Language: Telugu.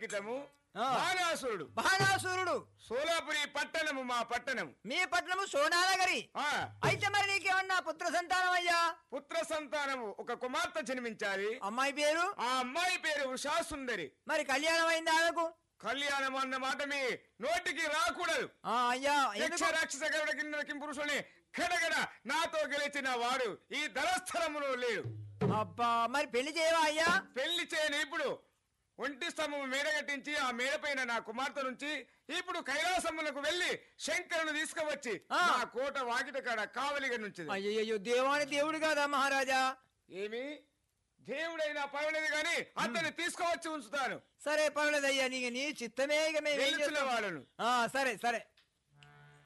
అంకితము ఆ. బాణాసురుడు బాణాసురుడు సోలాపురి పట్టణము మా పట్టణం మీ పట్నము సోనానగరి ఆ అయితే మరి నీకేమన్నా పుత్ర సంతానం అయ్యా పుత్ర సంతానము ఒక కుమార్తె జన్మించాలి అమ్మాయి పేరు ఆ అమ్మాయి పేరు ఉషా సుందరి మరి కళ్యాణం అయింది ఆమెకు కళ్యాణం అన్న మాట మీ నోటికి రాకూడదు ఆ, అయ్యా యక్ష ఎందుకు? రాక్షస గరుడ కింద కింపురుషుని గడగడ నాతో గెలిచిన వాడు ఈ ధనస్థలములో లేడు అబ్బా మరి పెళ్లి చేయవా అయ్యా పెళ్లి చేయని ఇప్పుడు ఒంటి స్తంభం మేడ కట్టించి ఆ మేడపైన నా కుమార్తె నుంచి ఇప్పుడు కైలాసములకు వెళ్లి శంకరుని తీసుకువచ్చి ఆ. నా కోట వాకిట కాడ కావలిగా నుంచి అయ్యయ్యో దేవాని దేవుడు కాదా మహారాజా ఏమి దేవుడైనా పర్వాలేదు గాని అతన్ని తీసుకువచ్చి ఉంచుతాను సరే పర్వాలేదు అయ్యా నీకు నీ చిత్తమే ఇక మేము ఏం గెలిచిన చేస్తాం? వాళ్ళను ఆ సరే సరే